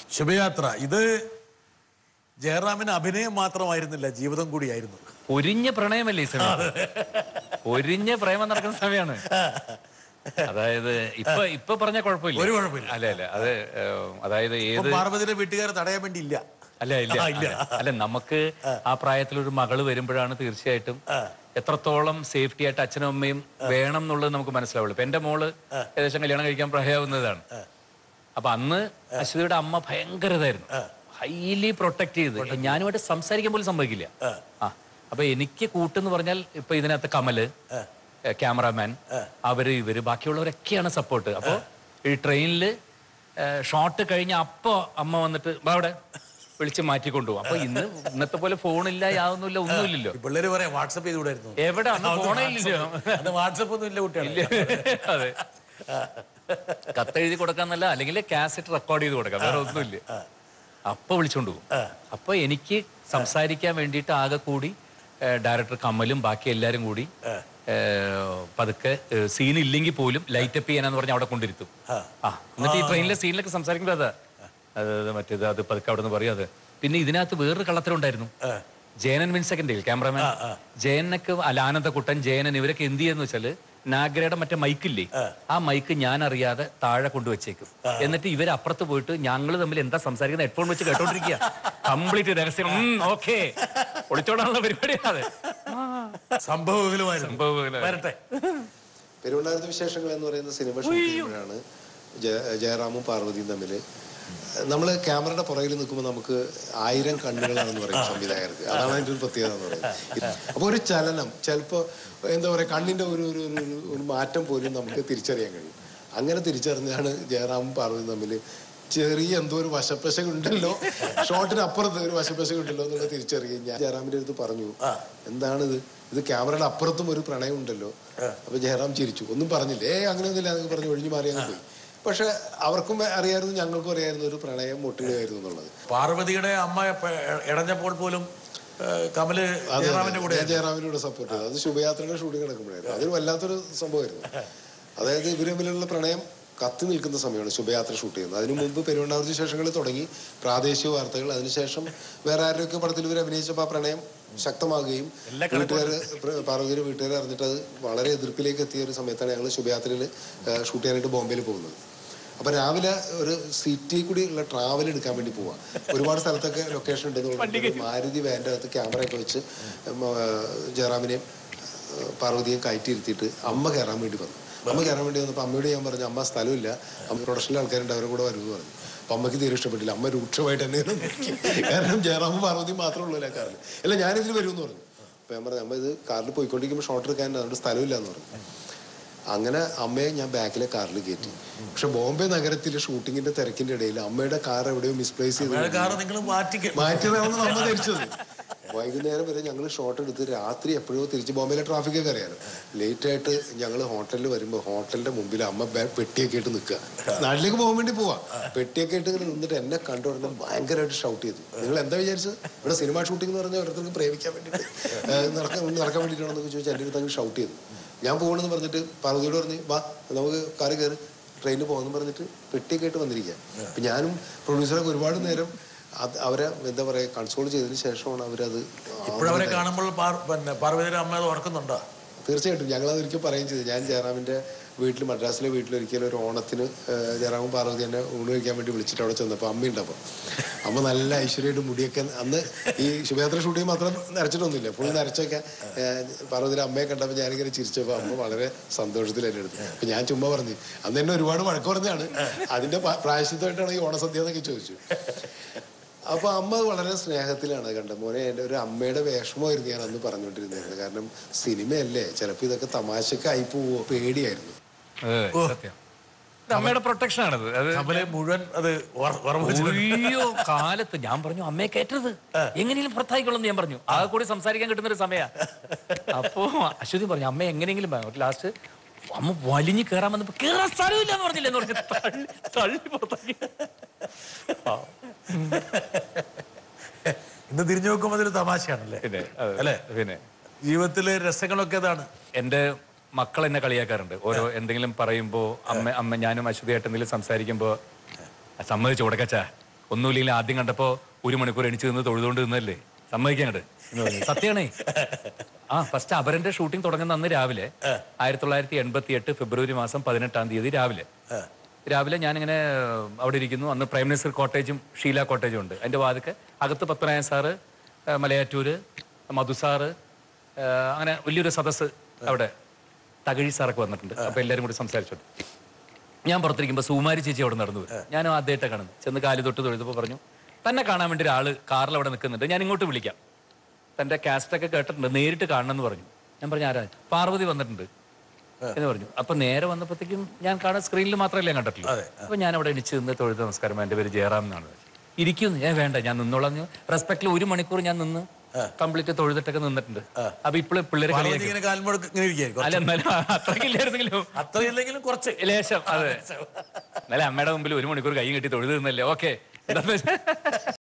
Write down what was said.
ശുഭയാത്ര ഇത് ജയറാമിന് അഭിനയം മാത്രമായിരുന്നില്ല ജീവിതം കൂടിയായിരുന്നു ഒരിഞ്ഞ പ്രണയമല്ലേ ഈ സമയത്ത് ഒരിഞ്ഞ പ്രേമം നടക്കുന്ന സമയമാണ് അതായത് ഇപ്പൊ ഇപ്പൊ പറഞ്ഞ കുഴപ്പമില്ല ഒരു കുഴപ്പമില്ല. അല്ല അല്ല അത് ഏഹ്, അതായത് ഇപ്പൊ ഏത് പാർവതിയുടെ വീട്ടുകാരെ തടയാൻ വേണ്ടി ഇല്ല അല്ല ഇല്ല ആ, ഇല്ല. അല്ല. അല്ല നമുക്ക് ആ പ്രായത്തിൽ ഒരു മകള് വരുമ്പോഴാണ് തീർച്ചയായിട്ടും എത്രത്തോളം സേഫ്റ്റി ആയിട്ട് അച്ഛനും അമ്മയും വേണം എന്നുള്ളത് നമുക്ക് മനസ്സിലാവുള്ളൂ ഇപ്പൊ എന്റെ മോള് ഏകദേശം കല്യാണം കഴിക്കാൻ പ്രായമാവുന്നതാണ് അപ്പൊ അന്ന് അശ്വതിയുടെ അമ്മ ഭയങ്കരതായിരുന്നു ഹൈലി പ്രൊട്ടക്ട് ചെയ്ത് ഞാനുമായിട്ട് സംസാരിക്കാൻ പോലും സംഭവിക്കില്ല ആ അപ്പൊ എനിക്ക് കൂട്ടെന്ന് പറഞ്ഞാൽ ഇപ്പൊ ഇതിനകത്ത് കമല് ക്യാമറാമാൻ അവര് ഇവര് ബാക്കിയുള്ളവരൊക്കെയാണ് സപ്പോർട്ട് അപ്പൊ ഈ ട്രെയിനിൽ ഷോട്ട് കഴിഞ്ഞ അപ്പൊ അമ്മ വന്നിട്ട് "വാ അവിടെ വിളിച്ച് മാറ്റിക്കൊണ്ടുപോകും അപ്പൊ ഇന്ന് ഇന്നത്തെ പോലെ ഫോണില്ല യാതൊന്നുമില്ല ഒന്നുമില്ലല്ലോ ഈ പിള്ളേര് പറയാം വാട്സപ്പ് ചെയ്തുകൂടായിരുന്നു എവിടെ അന്ന് ഫോണേ ഇല്ലല്ലോ അത് വാട്സപ്പ് ഒന്നും ഇല്ല കുട്ടികളെ അതെ കത്തെഴുതി കൊടുക്കാന്നല്ല അല്ലെങ്കിൽ കാസറ്റ് റെക്കോർഡ് ചെയ്ത് കൊടുക്കാം വേറെ ഒന്നുമില്ല അപ്പൊ വിളിച്ചോണ്ട് പോകും അപ്പൊ എനിക്ക് സംസാരിക്കാൻ വേണ്ടിയിട്ട് ആകെ കൂടി ഡയറക്ടർ കമലും ബാക്കി എല്ലാരും കൂടി ഏ, പതുക്കെ സീൻ ഇല്ലെങ്കിൽ പോലും ലൈറ്റ് അപ്പ് ചെയ്യാനെന്ന് പറഞ്ഞ് അവിടെ കൊണ്ടിരുത്തും ആ എന്നിട്ട് ഈ ട്രെയിനിലെ സീനിലൊക്കെ സംസാരിക്കുമ്പോൾ അതാ അത് അത് മറ്റേത് അത് പതുക്കെ അവിടെ നിന്ന് പറയും അത് പിന്നെ ഇതിനകത്ത് വേറൊരു കള്ളത്തരമുണ്ടായിരുന്നു ജയനൻ വിൻസെക്കൻഡിൽ ക്യാമറമാൻ ജയനക്ക് അല്ല ആനന്ദക്കുട്ടൻ ജയനൻ ഇവരൊക്കെ എന്ത് ചെയ്യുന്ന വെച്ചാല് നാഗരയുടെ മറ്റേ മൈക്കില്ലേ ആ മൈക്ക് ഞാൻ അറിയാതെ താഴെ കൊണ്ടുവച്ചേക്കും എന്നിട്ട് ഇവർ അപ്പുറത്ത് പോയിട്ട് ഞങ്ങൾ തമ്മിൽ എന്താ സംസാരിക്കുന്നത് ഹെഡ്ഫോൺ വെച്ച് കേട്ടോണ്ടിരിക്കുക കംപ്ലീറ്റ് രഹസ്യം ഓക്കെ ഒളിച്ചോടാനുള്ള പരിപാടിയാണ് സംഭവങ്ങളുമായിരുന്നു സംഭവവികലമായിരുന്നു. വരട്ടെ പെരുവണ്ണാരത്തെ വിശേഷങ്ങൾ എന്ന് പറയുന്ന സിനിമ ഷൂട്ട് ചെയ്യുമ്പോഴാണ് ജയ- ജയറാമും പാർവതിയും തമ്മിൽ നമ്മൾ ക്യാമറയുടെ പുറകിൽ നിൽക്കുമ്പോൾ നമുക്ക് ആയിരം കണ്ണുകളാണെന്ന് പറയും സംവിധായകർക്ക് അതാണ് അതിൻ്റെ ഒരു പ്രത്യേകത എന്ന് പറയുന്നത് അപ്പോൾ ഒരു ചലനം ചിലപ്പോൾ എന്താ പറയുക കണ്ണിൻ്റെ ഒരു ഒരു ഒരു- ഒരു- ഒരു മാറ്റം പോലും നമുക്ക് തിരിച്ചറിയാൻ കഴിയും അങ്ങനെ തിരിച്ചറിഞ്ഞാണ് ജയറാമും പാർവതിയും തമ്മിൽ ചെറിയ എന്തോ ഒരു വശപ്പശക ഉണ്ടല്ലോ ഷോട്ടിന് അപ്പുറത്ത് ഒരു വശപ്പശക ഉണ്ടല്ലോ എന്നുള്ളത് തിരിച്ചറിയുകയും ഞാൻ ജയറാമിന്റെ അടുത്ത് പറഞ്ഞു എന്താണിത് ഇത് ക്യാമറയുടെ അപ്പുറത്തും ഒരു പ്രണയം ഉണ്ടല്ലോ അപ്പൊ ജയറാം ചിരിച്ചു ഒന്നും പറഞ്ഞില്ല ഏ അങ്ങനെയൊന്നുമില്ല എന്നൊക്കെ പറഞ്ഞ് ഒഴിഞ്ഞു മാറി അങ്ങ് പോയി പക്ഷെ അവർക്കും അറിയായിരുന്നു ഞങ്ങൾക്കും അറിയായിരുന്നു ഒരു പ്രണയം മുട്ടുകയായിരുന്നു എന്നുള്ളത് പാർവതിയുടെ അമ്മ പ- ഇടഞ്ഞപ്പോൾ പോലും ഏ, കമല് അതെ, ജയറാമിന്റെ കൂടെ ഞാൻ ജയറാമിനോട് സപ്പോർട്ട് ചെയ്തു അത് ശുഭയാത്രയുടെ ഷൂട്ടിംഗ് നടക്കുമ്പോഴായിരുന്നു അതൊരു വല്ലാത്തൊരു സംഭവമായിരുന്നു അതായത് ഇവര് തമ്മിലുള്ള പ്രണയം കത്തി നിൽക്കുന്ന സമയമാണ് ശുഭയാത്ര ഷൂട്ട് ചെയ്യുന്നത് അതിനു മുമ്പ് പെരുവണ്ണാവൃത്തി വിശേഷങ്ങൾ തുടങ്ങി പ്രാദേശിക വാർത്തകൾ അതിനുശേഷം വേറെ ആരുടെയൊക്കെ പടത്തിൽ ഇവർ അഭിനയിച്ചപ്പോൾ ആ പ്രണയം ശക്തമാകുകയും വീട്ടുകാർ പാർവതിയുടെ വീട്ടുകാർ അറിഞ്ഞിട്ട് അത് വളരെ എതിർപ്പിലേക്ക് എത്തിയ ഒരു സമയത്താണ് ഞങ്ങൾ ശുഭയാത്രയിൽ ഷൂട്ട് ചെയ്യാനായിട്ട് ബോംബെയിൽ പോകുന്നത് അപ്പൊ രാവിലെ ഒരു സിറ്റി കൂടി ഉള്ള ട്രാവൽ എടുക്കാൻ വേണ്ടി പോവാം ഒരുപാട് സ്ഥലത്തൊക്കെ ലൊക്കേഷൻ ഉണ്ടെന്ന് പറഞ്ഞിട്ട് മാരുതി വാൻ്റെ അകത്ത് ക്യാമറയൊക്കെ വെച്ച് ഉം, ആ, ജയറാമിനെയും ആ, പാർവതിയെയും കയറ്റിയിരുത്തിയിട്ട് അമ്മ കയറാൻ വേണ്ടി വന്നു അമ്മ കയറാൻ വേണ്ടി വന്നപ്പോൾ അമ്മയോട് ഞാൻ പറഞ്ഞു അമ്മ സ്ഥലമില്ല അമ്മ പ്രൊഡക്ഷനിലെ ആൾക്കാരുണ്ട് അവരെ കൂടെ വരുമെന്ന് പറഞ്ഞു അപ്പൊ അമ്മയ്ക്ക് തീരെ ഇഷ്ടപ്പെട്ടില്ല അമ്മ രൂക്ഷമായിട്ട് എന്നെ ഒന്ന് നോക്കി. കാരണം ജയറാമും പാർവതിയും മാത്രമേ ഉള്ളൂ ആ കാറിൽ അല്ല ഞാനിതിൽ വരുമെന്ന് പറഞ്ഞു അപ്പൊ ഞാൻ പറഞ്ഞു അമ്മ ഇത് കാറിൽ പോയിക്കൊണ്ടിരിക്കുമ്പോൾ ഷോട്ട് എടുക്കാൻ അതുകൊണ്ട് സ്ഥലമില്ല എന്ന് പറഞ്ഞു അങ്ങനെ അമ്മയെ ഞാൻ ബാക്കിലെ കാറിൽ കയറ്റി പക്ഷെ ബോംബെ നഗരത്തിലെ ഷൂട്ടിങ്ങിന്റെ തിരക്കിന്റെ ഇടയിൽ അമ്മയുടെ കാർ എവിടെയോ മിസ്പ്ലേസ് ചെയ്ത് കാറ് നിങ്ങൾ മാറ്റി മാറ്റിയതാണെന്ന് നമ്മ ധരിച്ചത് വൈകുന്നേരം വരെ ഞങ്ങൾ ഷോട്ട് എടുത്ത് രാത്രി എപ്പോഴോ തിരിച്ച് ബോംബെയിലെ ട്രാഫിക് ഒക്കെ അറിയാലോ ലേറ്റ് ആയിട്ട് ഞങ്ങൾ ഹോട്ടലിൽ വരുമ്പോൾ ഹോട്ടലിന്റെ മുമ്പിൽ അമ്മ ബേ- പെട്ടിയൊക്കെ ആയിട്ട് നിൽക്കുക നാട്ടിലേക്ക് പോകാൻ വേണ്ടി പോവാ പെട്ടിയൊക്കെ ആയിട്ട് ഇങ്ങനെ നിന്നിട്ട് എന്നെ കണ്ടു ഉടനെ ഭയങ്കരമായിട്ട് ഷൗട്ട് ചെയ്തു നിങ്ങൾ എന്താ വിചാരിച്ചത് ഇവിടെ സിനിമ ഷൂട്ടിംഗ് എന്ന് പറഞ്ഞാൽ ഓരോരുത്തർക്ക് പ്രേമിക്കാൻ വേണ്ടിയിട്ട് ഏഹ്, നടക്കാൻ നടക്കാൻ വേണ്ടിയിട്ടാണെന്നൊക്കെ ചോദിച്ചാൽ എൻ്റെ അടുത്ത് അങ്ങ് ഷൗട്ട് ചെയ്തു ഞാൻ പോകണമെന്ന് പറഞ്ഞിട്ട് പാർവതിയോട് പറഞ്ഞ് വാ നമുക്ക് കാറ് കയറി ട്രെയിനിൽ പോകാമെന്ന് പറഞ്ഞിട്ട് പെട്ടിയൊക്കെ ആയിട്ട് വന്നിരിക്കുക അപ്പം ഞാനും പ്രൊഡ്യൂസറൊക്കെ ഒരുപാട് നേരം അത് അവരെ എന്താ പറയുക കൺസോൾ ചെയ്തതിന് ശേഷമാണ് അവരത് ഇപ്പോഴവരെ കാണുമ്പോൾ പാർ- പിന്നെ പാർവതിയുടെ അമ്മ അത് ഓർക്കുന്നുണ്ടോ തീർച്ചയായിട്ടും ഞങ്ങൾ അതൊരിക്കൽ പറയുകയും ചെയ്തു ഞാൻ ജയറാമിന്റെ വീട്ടിൽ മദ്രാസിലെ വീട്ടിൽ ഒരിക്കലും ഒരു ഓണത്തിന് ഏഹ്, ജയറാമും പാർവതി എന്നെ ഊണ് കഴിക്കാൻ വേണ്ടി വിളിച്ചിട്ട് അവിടെ ചെന്നപ്പോൾ അമ്മയുണ്ട് അപ്പം അമ്മ നല്ല ഐശ്വര്യമായിട്ട് മുടിയൊക്കെ അന്ന് ഈ ശുഭയാത്ര ഷൂട്ടിങ് മാത്രം നരച്ചിട്ടൊന്നുമില്ല ഫുൾ നരച്ചൊക്കെ ഏഹ്, പാർവതിയുടെ അമ്മയെ കണ്ടപ്പോൾ ഞാനിങ്ങനെ ചിരിച്ചപ്പോൾ അമ്മ വളരെ സന്തോഷത്തിൽ എൻ്റെ അടുത്ത് അപ്പം ഞാൻ ചുമ്മാ പറഞ്ഞു അന്ന് എന്നെ ഒരുപാട് വഴക്ക് പറഞ്ഞാണ് അതിന്റെ പ- പ്രായശ്ചിത്തമായിട്ടാണ് ഈ ഓണസദ്യ എന്നൊക്കെ ചോദിച്ചു അപ്പൊ അമ്മ വളരെ സ്നേഹത്തിലാണ് കണ്ടത് മോനെ എൻ്റെ ഒരു അമ്മയുടെ വേഷമമായിരുന്നു ഞാൻ അന്ന് പറഞ്ഞുകൊണ്ടിരുന്നത് കാരണം സിനിമയല്ലേ ചിലപ്പോൾ ഇതൊക്കെ തമാശക്കായി പോവോ പേടിയായിരുന്നു അതെ, സത്യം ഇത് അമ്മയുടെ പ്രൊട്ടക്ഷൻ ആണത് അത് കമല് മുഴുവൻ അത് ഓർ- ഓർമ്മ വെച്ചിട്ടുണ്ട്. അയ്യോ കാലത്ത് ഞാൻ പറഞ്ഞു അമ്മയെ കയറ്റരുത് എങ്ങനെയും പുറത്തായിക്കൊള്ളും ഞാൻ പറഞ്ഞു ആ കൂടി സംസാരിക്കാൻ കിട്ടുന്ന ഒരു സമയ അപ്പോ അശ്വതി പറഞ്ഞു അമ്മ എങ്ങനെയെങ്കിലും ലാസ്റ്റ് അമ്മ വലിഞ്ഞു കയറാൻ വന്നപ്പോ കേറാൻ സ്ഥലമില്ല എന്ന് പറഞ്ഞില്ല എന്ന് പറഞ്ഞു തള്ളി തള്ളി പുറത്താക്കി ആ, ഇന്ന് തിരിഞ്ഞു നോക്കുമ്പോൾ അതൊരു തമാശയാണല്ലേ പിന്നെ അതെ, അല്ലേ പിന്നെ ജീവിതത്തിലെ രസങ്ങളൊക്കെ അതാണ് എന്റെ മക്കൾ എന്നെ കളിയാക്കാറുണ്ട് ഓരോ എന്തെങ്കിലും പറയുമ്പോ അമ്മ അമ്മ ഞാനും അശ്വതിയായിട്ട് എന്തെങ്കിലും സംസാരിക്കുമ്പോ സമ്മതിച്ചു കൊടുക്കച്ചാ ഒന്നുമില്ലെങ്കിൽ ആദ്യം കണ്ടപ്പോ ഒരു മണിക്കൂർ എണിച്ച് നിന്ന് തൊഴുതുകൊണ്ട് നിന്നല്ലേ സമ്മതിക്കാങ്ങട് എന്ന് പറഞ്ഞു സത്യമാണേ ആ ഫസ്റ്റ് അപരന്റെ ഷൂട്ടിംഗ് തുടങ്ങുന്ന അന്ന് രാവിലെ ആയിരത്തി തൊള്ളായിരത്തി എൺപത്തി എട്ട് ഫെബ്രുവരി മാസം പതിനെട്ടാം തീയതി രാവിലെ രാവിലെ ഞാനിങ്ങനെ ഏഹ്, അവിടെ ഇരിക്കുന്നു അന്ന് പ്രൈം മിനിസ്റ്റർ കോട്ടേജും ഷീല കോട്ടേജും ഉണ്ട് അതിന്റെ വാതിക്ക് അകത്ത് പത്മനായ സാറ് ഏഹ്, മലയാറ്റൂര് മധു സാറ് ഏഹ്, അങ്ങനെ വലിയൊരു സദസ്സ് അവിടെ തകഴി സാറൊക്കെ വന്നിട്ടുണ്ട് അപ്പൊ എല്ലാരും കൂടി സംസാരിച്ചോണ്ട് ഞാൻ പുറത്തിരിക്കുമ്പോൾ സുകുമാരി ചേച്ചി അവിടെ നടന്നു വരും ഞാൻ ആദ്യമായിട്ടാണ് കാണുന്നത് ചെന്ന് കാല് തൊട്ട് തൊഴുതപ്പോൾ പറഞ്ഞു തന്നെ കാണാൻ വേണ്ടി ഒരാള് കാറിൽ അവിടെ നിൽക്കുന്നുണ്ട് ഞാൻ ഇങ്ങോട്ട് വിളിക്കാം തന്റെ കാസ്റ്റൊക്കെ കേട്ടിട്ടുണ്ട് നേരിട്ട് കാണണം എന്ന് പറഞ്ഞു ഞാൻ പറഞ്ഞു ആരാ പാർവതി വന്നിട്ടുണ്ട് എന്ന് പറഞ്ഞു അപ്പൊ നേരെ വന്നപ്പോഴത്തേക്കും ഞാൻ കാണാൻ സ്ക്രീനിൽ മാത്രമല്ലേ ഞാൻ കണ്ടിട്ടുള്ളൂ അപ്പൊ ഞാൻ അവിടെ എണിച്ച് നിന്ന് തൊഴുത നമസ്കാരം എന്റെ പേര് ജയറാം എന്നാണ് ഇരിക്കുന്നു ഞാൻ വേണ്ട ഞാൻ നിന്നോളാം റെസ്പെക്റ്റിൽ ഒരു മണിക്കൂർ ഞാൻ നിന്ന് കംപ്ലീറ്റ് തൊഴുതിട്ടൊക്കെ നിന്നിട്ടുണ്ട് അപ്പൊ ഇപ്പോഴും പിള്ളേരെ പാർവതി കളിയാക്കി ഇങ്ങനെ കാൽമുടക്ക് ഇങ്ങനെ ഇരിക്കുകയായിരിക്കും അല്ല എന്നാലും അത്രയ്ക്കില്ലായിരുന്നെങ്കിലും അത്രയില്ലെങ്കിലും കുറച്ച് ലേശം അതെ എന്നാലും അമ്മയുടെ മുമ്പിൽ ഒരു മണിക്കൂർ കൈ കെട്ടി തൊഴുത് നിന്നല്ലേ ഓക്കെ